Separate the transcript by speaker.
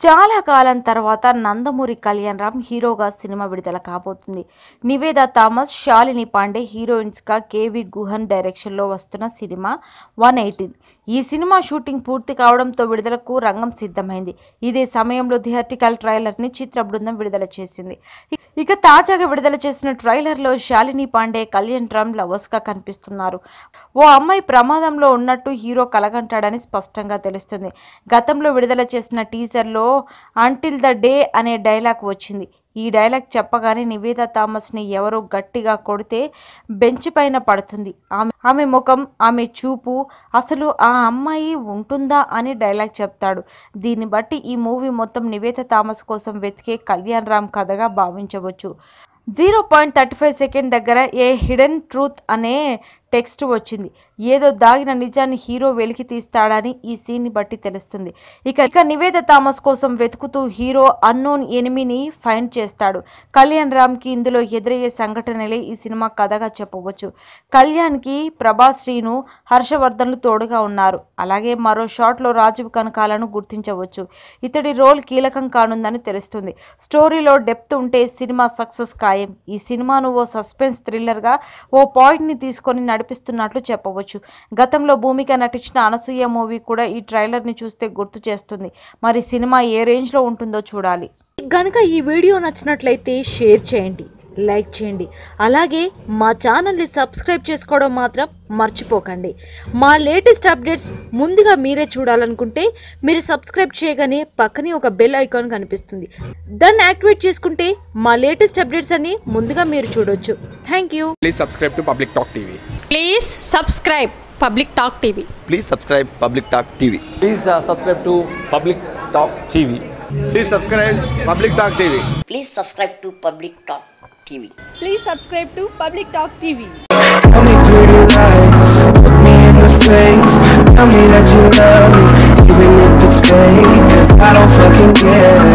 Speaker 1: చాలా కాలం తర్వాత నందమూరి కళ్యాణ్ రామ్ హీరోగా సినిమా విడుదల కాబోతుంది నివేద థామస్ శాలిని పాండే హీరోయిన్స్గా కేవి గుహన్ డైరెక్షన్లో వస్తున్న సినిమా వన్ ఎయిటీన్ ఈ సినిమా షూటింగ్ పూర్తి కావడంతో విడుదలకు రంగం సిద్ధమైంది ఇదే సమయంలో థియేట్రికల్ ట్రైలర్ని చిత్ర బృందం విడుదల చేసింది ఇక తాజాగా విడుదల చేసిన ట్రైలర్లో శాలిని పాండే కళ్యాణ్ రామ్ లవర్స్గా కనిపిస్తున్నారు ఓ అమ్మాయి ప్రమాదంలో ఉన్నట్టు హీరో కలగంటాడని స్పష్టంగా తెలుస్తుంది గతంలో విడుదల చేసిన టీజర్లో అంటిల్ ద డే అనే డైలాగ్ వచ్చింది ఈ డైలాగ్ చెప్పగానే నివేద థామస్ని ఎవరో గట్టిగా కొడితే బెంచ్ పైన పడుతుంది ఆమె ఆమె ముఖం ఆమె చూపు అసలు ఆ అమ్మాయి ఉంటుందా అని డైలాగ్ చెప్తాడు దీన్ని బట్టి ఈ మూవీ మొత్తం నివేద థామస్ కోసం వెతికే కళ్యాణ్ రామ్ కథగా భావించవచ్చు zero point thirty five second దగ్గర ఏ హిడెన్ ట్రూత్ అనే టెక్స్ట్ వచ్చింది ఏదో దాగిన నిజాన్ని హీరో వెలికి తీస్తాడని ఈ సీన్ని బట్టి తెలుస్తుంది ఇక ఇక నివేద థామస్ కోసం వెతుకుతూ హీరో అన్నోన్ ఎనిమిని ఫైండ్ చేస్తాడు కళ్యాణ్ రామ్కి ఇందులో ఎదురయ్యే సంఘటనలే ఈ సినిమా కథగా చెప్పవచ్చు కళ్యాణ్కి ప్రభాస్ శ్రీను హర్షవర్ధన్లు తోడుగా ఉన్నారు అలాగే మరో షాట్లో రాజీవ్ కనకాలను గుర్తించవచ్చు ఇతడి రోల్ కీలకం కానుందని తెలుస్తుంది స్టోరీలో డెప్త్ ఉంటే సినిమా సక్సెస్ ఖాయం ఈ సినిమాను ఓ సస్పెన్స్ థ్రిల్లర్గా ఓ పాయింట్ని తీసుకొని నడిపిస్తున్నట్లు చెప్పవచ్చు గతంలో భూమిక నటించిన అనసూయ మూవీ కూడా ఈ ట్రైలర్ని చూస్తే గుర్తు చేస్తుంది మరి సినిమా ఏ రేంజ్లో ఉంటుందో చూడాలి గనుక ఈ వీడియో నచ్చినట్లయితే షేర్ చేయండి లైక్ చేయండి అలాగే మా ఛానల్ని సబ్స్క్రైబ్ చేసుకోవడం మాత్రం మర్చిపోకండి మా లేటెస్ట్ అప్డేట్స్ ముందుగా మీరే చూడాలనుకుంటే మీరు సబ్స్క్రైబ్ చేయగానే పక్కనే ఒక బెల్ ఐకాన్ కనిపిస్తుంది దాన్ని యాక్టివేట్ చేసుకుంటే మా లేటెస్ట్ అప్డేట్స్ అన్ని ముందుగా మీరు చూడొచ్చు thank you
Speaker 2: Please subscribe to Public Talk TV.
Speaker 3: Please subscribe Public Talk TV.
Speaker 4: Please subscribe Public Talk TV.
Speaker 5: Please uh, subscribe to Public Talk TV.
Speaker 4: Please subscribe Public Talk TV.
Speaker 6: Please subscribe to Public Talk TV.
Speaker 7: Please subscribe to Public Talk TV.
Speaker 8: Tell me pretty lies, look me in the face Tell me that you love me, even if it's fake Cause I don't fucking care